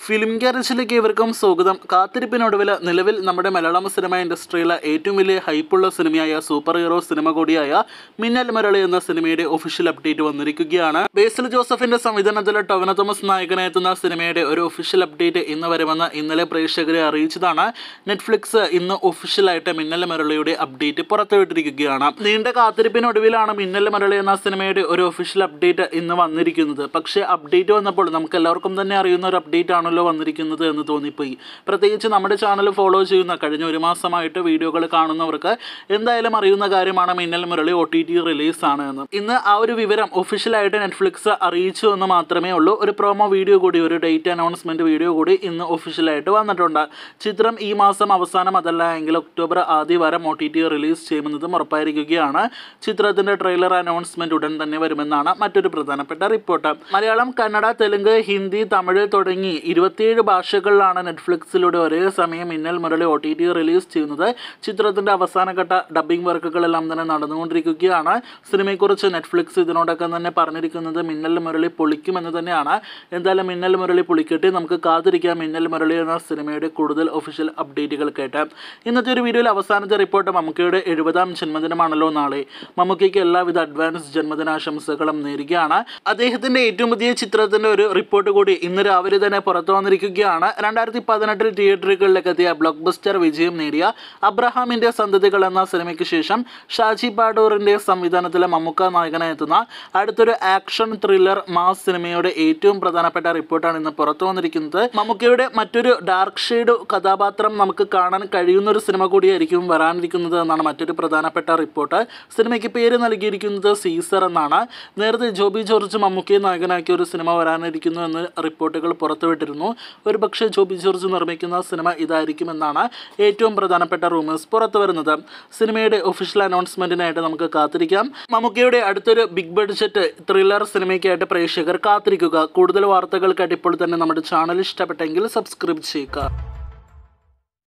film ഗ്യാരേജിലേക്ക് ഇവർക്കും സ്വാഗതം കാത്തിരിപ്പിനൊടുവിൽ നിലവിൽ നമ്മുടെ മലയാളം സിനിമ ഇൻഡസ്ട്രിയിലെ ഏറ്റവും വലിയ ഹൈപ്പുള്ള സിനിമയായ സൂപ്പർ ഹീറോ സിനിമ കൂടിയായ മിന്നൽ മുരളി എന്ന സിനിമയുടെ ഒഫീഷ്യൽ അപ്ഡേറ്റ് വന്നിരിക്കുകയാണ് ബേസിൽ ജോസഫിന്റെ സംവിധാനത്തിൽ ടൊവിനോ തോമസ് നായകനെത്തുന്ന സിനിമയുടെ ഒരു ഒഫീഷ്യൽ അപ്ഡേറ്റ് ഇന്ന് വരുമെന്ന് ഇന്നലെ പ്രേക്ഷകരെ അറിയിച്ചതാണ് നെറ്റ്ഫ്ലിക്സ് ഇന്ന് ഒഫീഷ്യലായിട്ട് മിന്നൽ മുരളിയുടെ അപ്ഡേറ്റ് പുറത്തുവിട്ടിരിക്കുകയാണ് നീണ്ട കാത്തിരിപ്പിനൊടുവിലാണ് മിന്നൽ മുരളി എന്ന സിനിമയുടെ ഒരു ഒഫീഷ്യൽ അപ്ഡേറ്റ് ഇന്ന് വന്നിരിക്കുന്നത് പക്ഷേ അപ്ഡേറ്റ് വന്നപ്പോൾ നമുക്ക് എല്ലാവർക്കും തന്നെ അറിയുന്ന ഒരു അപ്ഡേറ്റ് ആണല്ലോ വന്നിരിക്കുന്നത് എന്ന് തോന്നിപ്പോയി പ്രത്യേകിച്ച് നമ്മുടെ ചാനൽ ഫോളോ ചെയ്യുന്ന കഴിഞ്ഞ ഒരു മാസമായിട്ട് വീഡിയോകൾ കാണുന്നവർക്ക് എന്തായാലും അറിയുന്ന കാര്യമാണ് Minnal Murali O T T റിലീസാണ് എന്ന് ഇന്ന് ആ ഒരു വിവരം ഒഫീഷ്യലായിട്ട് നെറ്റ്ഫ്ലിക്സ് അറിയിച്ചു എന്ന് മാത്രമേ ഉള്ളൂ ഒരു പ്രൊമോ വീഡിയോ കൂടി ഒരു ഡേറ്റ് അനൗൺസ്മെന്റ് വീഡിയോ കൂടി ഇന്ന് ഒഫീഷ്യലായിട്ട് വന്നിട്ടുണ്ട് ചിത്രം ഈ മാസം അവസാനം അതല്ല എങ്കിൽ ഒക്ടോബർ ആദ്യ വാരം ഒ ടി ടി റിലീസ് ചെയ്യുമെന്നതും ഉറപ്പായിരിക്കുകയാണ് ചിത്രത്തിന്റെ ട്രെയിലർ അനൗൺസ്മെന്റ് ഉടൻ തന്നെ വരുമെന്നാണ് മറ്റൊരു പ്രധാനപ്പെട്ട റിപ്പോർട്ട് മലയാളം കന്നഡ തെലുങ്ക് ഹിന്ദി തമിഴ് തുടങ്ങി ഇരുപത്തിയേഴ് ഭാഷകളിലാണ് നെറ്റ്ഫ്ലിക്സിലൂടെ ഒരേ സമയം Minnal Murali O T T release ചെയ്യുന്നത് ചിത്രത്തിന്റെ അവസാനഘട്ട ഡബ്ബിംഗ് വർക്കുകളെല്ലാം തന്നെ നടന്നുകൊണ്ടിരിക്കുകയാണ് സിനിമയെക്കുറിച്ച് നെറ്റ്ഫ്ലിക്സ് ഇതിനോടൊപ്പം തന്നെ പറഞ്ഞിരിക്കുന്നത് മിന്നൽ മുരളി പൊളിക്കുമെന്ന് തന്നെയാണ് എന്തായാലും മിന്നൽ മുരളി പൊളിക്കട്ടെ നമുക്ക് കാത്തിരിക്കാം മിന്നൽ മുരളി എന്ന സിനിമയുടെ കൂടുതൽ ഒഫീഷ്യൽ അപ്ഡേറ്റുകൾ കേട്ട് ഇന്നത്തെ ഒരു വീഡിയോയിൽ അവസാനത്തെ റിപ്പോർട്ട് മമ്മൂക്കയുടെ എഴുപതാം ജന്മദിനമാണല്ലോ നാളെ മമ്മൂക്കയ്ക്ക് എല്ലാവിധ അഡ്വാൻസ് ജന്മദിനാശംസകളും നേരുകയാണ് അദ്ദേഹത്തിന്റെ ഏറ്റവും പുതിയ ചിത്രത്തിന്റെ ഒരു റിപ്പോർട്ട് കൂടി ഇന്ന് രാവിലെ തന്നെ പുറത്തു വന്നിരിക്കുകയാണ് രണ്ടായിരത്തി പതിനെട്ടിൽ തിയേറ്ററുകളിലേക്ക് എത്തിയ ബ്ലോക്ക് ബസ്റ്റർ വിജയം നേടിയ അബ്രഹാമിന്റെ സന്തതികൾ എന്ന സിനിമയ്ക്ക് ശേഷം ഷാജി പാഡൂറിന്റെ സംവിധാനത്തിലെ മമ്മൂക്ക നായകനായി എത്തുന്ന അടുത്തൊരു ആക്ഷൻ ത്രില്ലർ മാസ് സിനിമയുടെ ഏറ്റവും പ്രധാനപ്പെട്ട റിപ്പോർട്ടാണ് ഇന്ന് പുറത്തു വന്നിരിക്കുന്നത് മമ്മൂക്കയുടെ മറ്റൊരു ഡാർക്ക് ഷെയ്ഡ് കഥാപാത്രം നമുക്ക് കാണാൻ കഴിയുന്ന ഒരു സിനിമ കൂടിയായിരിക്കും വരാനിരിക്കുന്നത് എന്നാണ് മറ്റൊരു പ്രധാനപ്പെട്ട റിപ്പോർട്ട് സിനിമയ്ക്ക് പേര് നൽകിയിരിക്കുന്നത് സീസർ എന്നാണ് നേരത്തെ ജോബി ജോർജ് മമ്മൂക്കയെ നായകനാക്കിയ ഒരു സിനിമ വരാനിരിക്കുന്നു എന്ന് റിപ്പോർട്ടുകൾ പുറത്തുവിട്ടിരുന്നു ഒരുപക്ഷെ ജോബി ജോർജ് നിർമ്മിക്കുന്ന സിനിമ ഇതായിരിക്കുമെന്നാണ് ഏറ്റവും പ്രധാനപ്പെട്ട റൂമേഴ്സ് പുറത്തു വരുന്നത് സിനിമയുടെ ഒഫീഷ്യൽ അനൗൺസ്മെന്റിനായിട്ട് നമുക്ക് കാത്തിരിക്കാം മമ്മൂക്കയുടെ അടുത്തൊരു ബിഗ് ബഡ്ജറ്റ് ത്രില്ലർ സിനിമയ്ക്കായിട്ട് പ്രേക്ഷകർ കാത്തിരിക്കുക കൂടുതൽ വാർത്തകൾക്കായിട്ട് ഇപ്പോൾ തന്നെ നമ്മുടെ ചാനൽ ഇഷ്ടപ്പെട്ടെങ്കിൽ സബ്സ്ക്രൈബ് ചെയ്യുക